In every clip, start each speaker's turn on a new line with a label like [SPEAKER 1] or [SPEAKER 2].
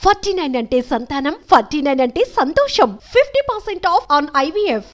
[SPEAKER 1] Forty nine అంటే సంతానం forty nine అంటే సంతోషం fifty percent off on IVF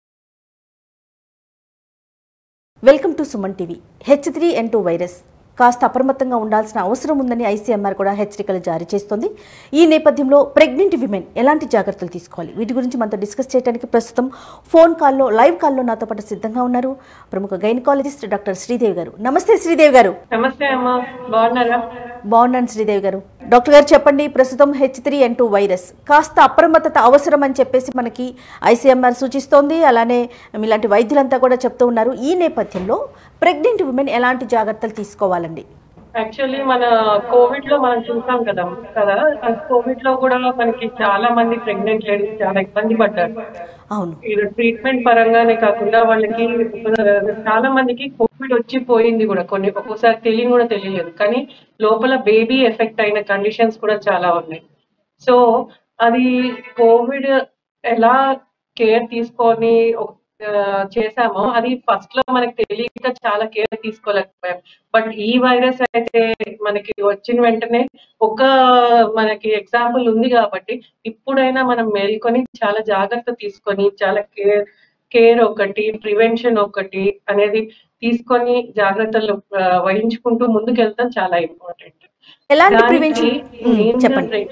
[SPEAKER 2] welcome to Suman TV H three N two virus కాస్త అప్రమత్తంగా ఉండాల్సిన అవసరం ఉందని ఐసీఎంఆర్ కూడా హెచ్చరికలు జారీ చేస్తోంది ఈ నేపథ్యంలో ప్రెగ్నెంట్ విమెన్ ఎలాంటి జాగ్రత్తలు తీసుకోవాలి వీటి గురించి మనతో డిస్కస్ చేయడానికి ప్రస్తుతం ఫోన్ కాల్లో లైవ్ కాల్లో నాతో పాటు సిద్ధంగా ఉన్నారు ప్రముఖ గైనకాలజిస్ట్ డాక్టర్ శ్రీదేవి గారు నమస్తే శ్రీదేవి గారు
[SPEAKER 3] నమస్తే అమ్మా బాగున్నారా
[SPEAKER 2] బాగున్నాను శ్రీదేవి గారు డాక్టర్ గారు చెప్పండి ప్రస్తుతం H three N two virus కాస్త అప్రమత్తత అవసరం అని చెప్పేసి మనకి ఐసీఎంఆర్ సూచిస్తోంది అలానే ఇలాంటి వైద్యులంతా కూడా చెప్తూ ఉన్నారు ఈ నేపథ్యంలో ప్రెగ్నెంట్ ఉమెన్ ఎలాంటి జాగ్రత్తలు తీసుకోవాలండి
[SPEAKER 3] యాక్చువల్లీ మన కోవిడ్ లో మనం చూసాం కదా కదా కోవిడ్ లో కూడా మనకి చాలా మంది ప్రెగ్నెంట్ లేడీస్ చాలా ఇబ్బంది పడ్డారు
[SPEAKER 2] అవును
[SPEAKER 3] ఇది ట్రీట్మెంట్ పరంగానే కాకుండా వాళ్ళకి చాలా మందికి కోవిడ్ వచ్చి పోయింది కూడా కొన్ని ఒక్కోసారి తెలియని కూడా తెలియలేదు కానీ లోపల బేబీ ఎఫెక్ట్ అయిన కండిషన్స్ కూడా చాలా ఉన్నాయి సో అది కోవిడ్ ఎలా కేర్ తీసుకొని ఆ, చేశామో అది ఫస్ట్ లో మనకి తెలియక చాలా కేర్ తీసుకోలేకపోయాం బట్ ఈ వైరస్ అయితే మనకి వచ్చిన వెంటనే ఒక మనకి ఎగ్జాంపుల్ ఉంది కాబట్టి ఇప్పుడైనా మనం మేల్కొని చాలా జాగ్రత్త తీసుకొని చాలా కేర్ కేర్ ఒకటి ప్రివెన్షన్ ఒకటి అనేది తీసుకొని జాగ్రత్తలు ఆ, వహించుకుంటూ ముందుకెళ్తాం చాలా ఇంపార్టెంట్
[SPEAKER 2] ఎలాంటి ప్రివెన్షన్ చెప్పండి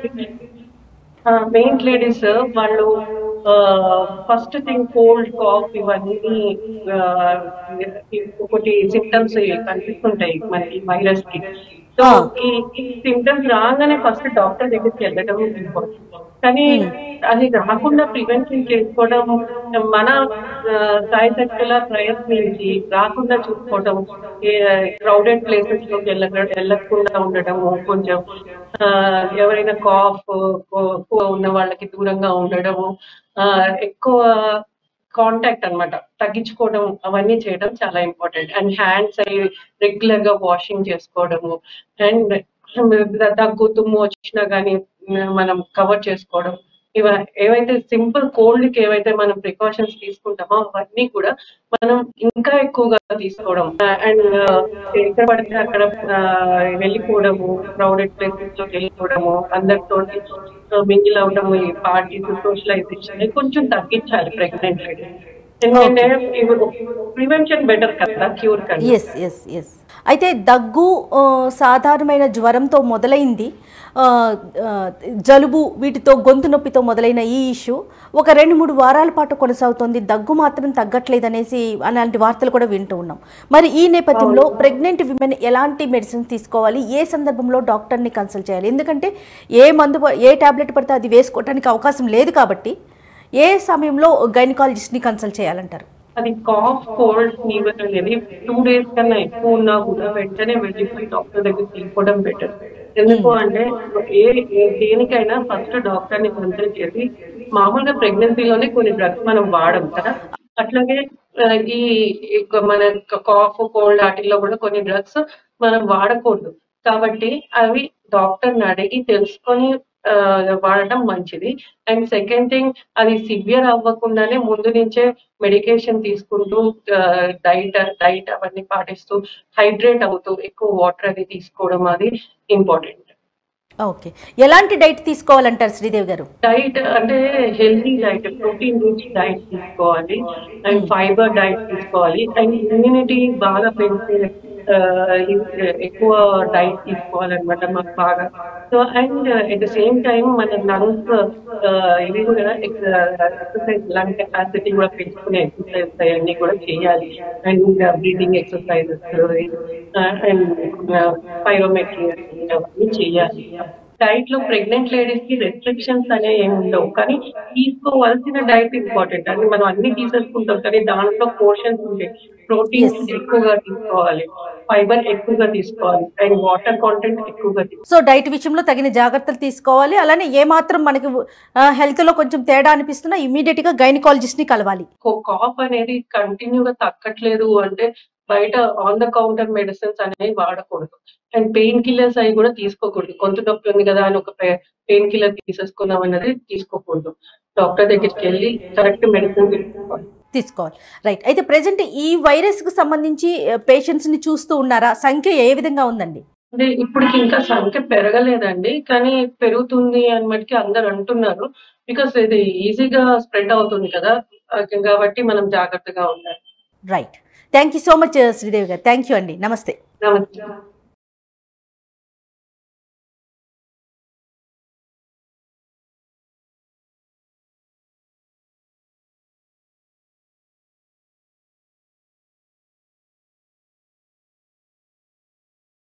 [SPEAKER 3] మెయిన్ లేడీస్ వాళ్ళు ఫస్ట్ థింగ్ కోల్డ్ కాఫ్ ఇవన్నీ ఆ, ఒకటి సిమ్టమ్స్ కనిపిస్తుంటాయి మనకి వైరస్ కి సో
[SPEAKER 2] Ah.
[SPEAKER 3] ఈ సిమ్టమ్స్ రాగానే ఫస్ట్ డాక్టర్ దగ్గరికి వెళ్ళడం ఇంపార్టెంట్ కానీ అది రాకుండా ప్రివెన్షన్ చేసుకోవడం మన సాయశక్తుల ప్రయత్నించి రాకుండా చూసుకోవడం క్రౌడెడ్ ప్లేసెస్ లోకి వెళ్ళ వెళ్ళకుండా ఉండడము కొంచెం ఆ, ఎవరైనా కాఫ్ ఉన్న వాళ్ళకి దూరంగా ఉండడము ఆ, ఎక్కువ కాంటాక్ట్ అన్నమాట తగ్గించుకోవడం అవన్నీ చేయడం చాలా ఇంపార్టెంట్ అండ్ హ్యాండ్స్ అవి రెగ్యులర్ గా వాషింగ్ చేసుకోవడము అండ్ దగ్గు తుమ్ము వచ్చినా గానీ మనం కవర్ చేసుకోవడం ఇవ ఏవైతే సింపుల్ కోల్డ్ కి ఏవైతే మనం ప్రికాషన్స్ తీసుకుంటామో అవన్నీ కూడా మనం ఇంకా ఎక్కువగా తీసుకోవడం అండ్ ఎక్కడ పడితే అక్కడ ఆ, వెళ్ళిపోవడము క్రౌడెడ్ ప్లేసెస్ లోకి వెళ్ళిపోవడము అందరితో మింగిల్ అవడము ఈ పార్టీస్ సోషలైజేషన్ కొంచెం తగ్గించాలి ప్రెగ్నెంట్ ఎందుకంటే ప్రివెన్షన్ బెటర్ కదా క్యూర్ కన్నా
[SPEAKER 2] ఎస్ ఎస్ ఎస్ అయితే దగ్గు ఆ, సాధారణమైన జ్వరంతో మొదలైంది ఆ, ఆ, జలుబు వీటితో గొంతు నొప్పితో మొదలైన ఈ ఇష్యూ ఒక రెండు మూడు వారాల పాటు కొనసాగుతోంది దగ్గు మాత్రం తగ్గట్లేదనేసి అలాంటి వార్తలు కూడా వింటూ ఉన్నాం మరి ఈ నేపథ్యంలో ప్రెగ్నెంట్ విమెన్ ఎలాంటి మెడిసిన్ తీసుకోవాలి ఏ సందర్భంలో డాక్టర్ని కన్సల్ట్ చేయాలి ఎందుకంటే ఏ మందు ప- ఏ టాబ్లెట్ పడితే అది వేసుకోవడానికి అవకాశం లేదు కాబట్టి ఏ సమయంలో గైనకాలజిస్ట్ని కన్సల్ట్ చేయాలంటారు
[SPEAKER 3] అది కాఫ్ కోల్డ్ ఫీవర్ అనేది టూ డేస్ కన్నా ఎక్కువ ఉన్నా కూడా వెంటనే వెళ్ళిపోయి డాక్టర్ దగ్గరికి వెళ్ళిపోవడం బెటర్ ఎందుకు అంటే ఏ ఏ- దేనికైనా ఫస్ట్ డాక్టర్ ని కన్సల్ట్ చేసి మామూలుగా ప్రెగ్నెన్సీలోనే కొన్ని డ్రగ్స్ మనం వాడం కదా అట్లాగే ఆ, ఈ ఈ మన కాఫ్ కోల్డ్ వాటిల్లో కూడా కొన్ని డ్రగ్స్ మనం వాడకూడదు కాబట్టి అవి డాక్టర్ని అడిగి తెలుసుకొని ఆ, వాడటం మంచిది అండ్ సెకండ్ థింగ్ అది సివియర్ అవ్వకుండానే ముందు నుంచే మెడికేషన్ తీసుకుంటూ డైట్ డైట్ అవన్నీ పాటిస్తూ హైడ్రేట్ అవుతూ ఎక్కువ వాటర్ అది తీసుకోవడం అది ఇంపార్టెంట్
[SPEAKER 2] ఓకే ఎలాంటి డైట్ తీసుకోవాలంటారు శ్రీదేవి గారు
[SPEAKER 3] డైట్ అంటే healthy diet protein rich diet తీసుకోవాలి అండ్ ఫైబర్ డైట్ తీసుకోవాలి అండ్ ఇమ్యూనిటీ బాగా పెంచే ఆ, ఎక్కువ డైట్ తీసుకోవాలన్నమాట మాకు బాగా so and at the same time మన లంగ్స్ ఇవి కూడా ఎక్సర్సైజ్ లంగ్ కెపాసిటీ కూడా పెంచుకునే ఎక్సర్సైజ్ అవన్నీ కూడా చేయాలి and breathing exercises and spirometry అవన్నీ చేయాలి డైట్ లో ప్రెగ్నెంట్ లేడీస్ కి రెస్ట్రిక్షన్స్ అనేవి ఏమి ఉండవు కానీ తీసుకోవాల్సిన డైట్ ఇంపార్టెంట్ అని మనం అన్ని తీసేసుకుంటాం కానీ దాంట్లో పోర్షన్స్ ఉంటాయి ప్రోటీన్స్ ఎక్కువగా తీసుకోవాలి ఫైబర్ ఎక్కువగా తీసుకోవాలి అండ్ వాటర్ కాంటెంట్ ఎక్కువగా తీసుకోవాలి
[SPEAKER 2] సో డైట్ విషయంలో తగిన జాగ్రత్తలు తీసుకోవాలి అలానే ఏ మాత్రం మనకి హెల్త్ లో కొంచెం తేడా అనిపిస్తున్నా ఇమీడియట్ గా గైనకాలజిస్ట్ ని కలవాలి
[SPEAKER 3] కాఫ్ అనేది కంటిన్యూగా తగ్గట్లేదు అంటే బయట ఆన్ ద కౌంటర్ మెడిసిన్స్ అనేవి వాడకూడదు అండ్ పెయిన్ కిల్లర్స్ అవి కూడా తీసుకోకూడదు గొంతు నొప్పి ఉంది కదా అని ఒక పెయిన్ కిల్లర్ తీసేసుకుందాం అన్నది తీసుకోకూడదు డాక్టర్ దగ్గరికి వెళ్ళి కరెక్ట్ మెడిసిన్ తీసుకోవాలి
[SPEAKER 2] తీసుకోవాలి రైట్ అయితే ప్రజెంట్ ఈ వైరస్ కు సంబంధించి పేషెంట్స్ ని చూస్తూ ఉన్నారా సంఖ్య ఏ విధంగా ఉందండి
[SPEAKER 3] అంటే ఇప్పటికి ఇంకా సంఖ్య పెరగలేదండి కానీ పెరుగుతుంది అని మటుకి అందరు అంటున్నారు బికాస్ ఇది ఈజీగా స్ప్రెడ్ అవుతుంది కదా ఆ, కాబట్టి మనం జాగ్రత్తగా ఉండాలి
[SPEAKER 2] right thank you so much Sridevi garu thank you అండి నమస్తే
[SPEAKER 3] నమస్తే